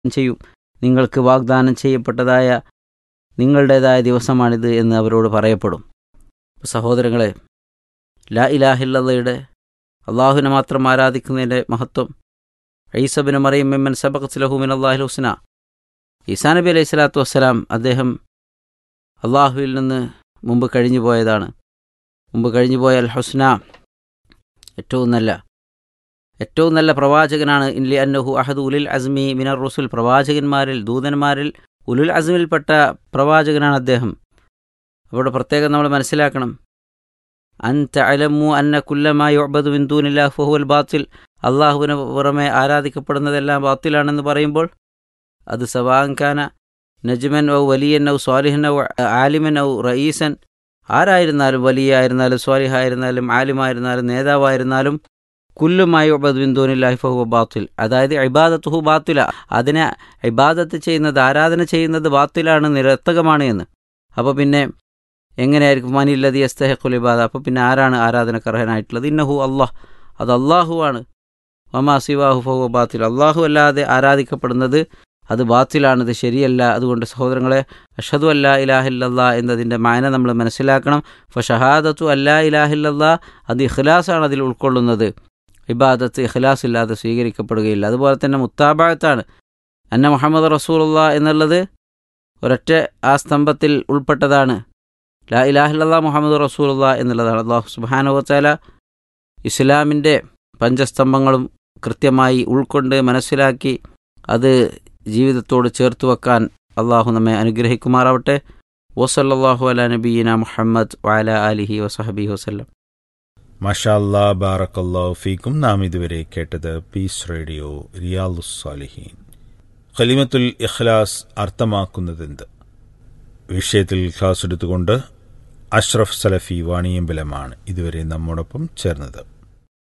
ചെയ്യും നിങ്ങൾക്ക് വാഗ്ദാനം ചെയ്യപ്പെട്ടതായ നിങ്ങളുടേതായ ദിവസമാണിത് എന്ന് അവരോട് പറയപ്പെടും സഹോദരങ്ങളെ ലാ ഇലാഹില്ലയുടെ അള്ളാഹുവിനെ മാത്രം ആരാധിക്കുന്നതിൻ്റെ മഹത്വം ഐസബിന് മറിയം മെമ്മൻ സബഖ് ലഹുമിൻ അള്ളാഹുൽ ഹുസ്ന ഈസാ നബി അലൈഹി സ്വലാത്തു വസ്സലാം അദ്ദേഹം അള്ളാഹുവിൽ നിന്ന് മുമ്പ് കഴിഞ്ഞു പോയതാണ് മുമ്പ് കഴിഞ്ഞു പോയ അൽ ഹുസ്ന ഏറ്റവും നല്ല ഏറ്റവും നല്ല പ്രവാചകനാണ് ഇൻലി അന്നഹു അഹദ് ഉലുൽ അസ്മി മിനർ റുസുൽ പ്രവാചകന്മാരിൽ ദൂതന്മാരിൽ ഉലുൽ അസ്മിൽപ്പെട്ട പ്രവാചകനാണ് അദ്ദേഹം അവിടെ പ്രത്യേകം നമ്മൾ മനസ്സിലാക്കണം അൻ തഅലമു അന്ന കുല്ലമായി ഒബദ് ബിന്ദൂനില്ല ഫഹുൽ ബാത്തിൽ അള്ളാഹുവിന് പുറമെ ആരാധിക്കപ്പെടുന്നതെല്ലാം ബാത്തിലാണെന്ന് പറയുമ്പോൾ അത് സവാങ്കാന നജ്മൻ ഔ വലിയൻ ഔ സ്വാലിഹൻ ഔ ആലിമൻ ഔ റയീസൻ ആരായിരുന്നാലും വലിയ ആയിരുന്നാലും സ്വാലിഹായിരുന്നാലും ആലിമായിരുന്നാലും നേതാവായിരുന്നാലും കുല്ലുമായി ഒബദ് ബിന്ദൂനില്ലാഹി ഫഹു ബാത്തിൽ അതായത് ഇബാദത്തുഹു ബാത്തില അതിനെ ഇബാദത്ത് ചെയ്യുന്നത് ആരാധന ചെയ്യുന്നത് ബാത്തിലാണ് നിരർത്ഥകമാണ് എന്ന് അപ്പോൾ പിന്നെ എങ്ങനെയായിരിക്കും മനില്ലതി അസ്തഹഖുൽ ഇബാദ അപ്പോൾ പിന്നെ ആരാണ് ആരാധനക്കർഹനായിട്ടുള്ളത് ഇന്നഹു അള്ളാഹ് അത് അള്ളാഹു ആണ് വമാ സിവാഹു ഫഹു ബാത്തിൽ അള്ളാഹു അല്ലാതെ ആരാധിക്കപ്പെടുന്നത് അത് ബാത്തിലാണത് ശരിയല്ല അതുകൊണ്ട് സഹോദരങ്ങളെ അഷദു അല്ലാ ഇലാഹില്ലല്ലാ എന്നതിൻ്റെ മായന നമ്മൾ മനസ്സിലാക്കണം ഫ ഷഹാദത്തു അല്ലാ ഇലാഹില്ലല്ലാ അത് ഇഖ്ലാസാണ് അതിൽ ഉൾക്കൊള്ളുന്നത് ഇബാദത്ത് ഇഖ്ലാസ് ഇല്ലാതെ സ്വീകരിക്കപ്പെടുകയില്ല അതുപോലെ തന്നെ മുത്താബാഴത്താണ് അന്ന മുഹമ്മദ് റസൂലുള്ള എന്നുള്ളത് ഒരൊറ്റ ആ സ്തംഭത്തിൽ ഉൾപ്പെട്ടതാണ് ലാ ഇലാഹില്ലാ മുഹമ്മദ് റസൂലുള്ള എന്നുള്ളതാണ് അള്ളാഹു സുബാനുവച്ചാല ഇസ്ലാമിൻ്റെ പഞ്ചസ്തംഭങ്ങളും കൃത്യമായി ഉൾക്കൊണ്ട് മനസ്സിലാക്കി അത് ജീവിതത്തോട് ചേർത്ത് വെക്കാൻ അള്ളാഹു നമ്മെ അനുഗ്രഹിക്കുമാറാവട്ടെ വസല്ലാഹു അല നബീന മുഹമ്മദ് വാല അലിഹി വസഹബി വസ്ലം മഷാല്ലാ ബാറക്കല്ലാ ഫീക്കും നാം ഇതുവരെ കേട്ടത് പീസ് റേഡിയോ റിയാലുസ്സാലിഹീൻ ഖലിമത്തുൽ ഇഖ്ലാസ് അർത്ഥമാക്കുന്നതെന്ത് വിഷയത്തിൽ ക്ലാസ് എടുത്തുകൊണ്ട് അഷ്റഫ് സലഫി വാണിയമ്പലമാണ് ഇതുവരെ നമ്മോടൊപ്പം ചേർന്നത്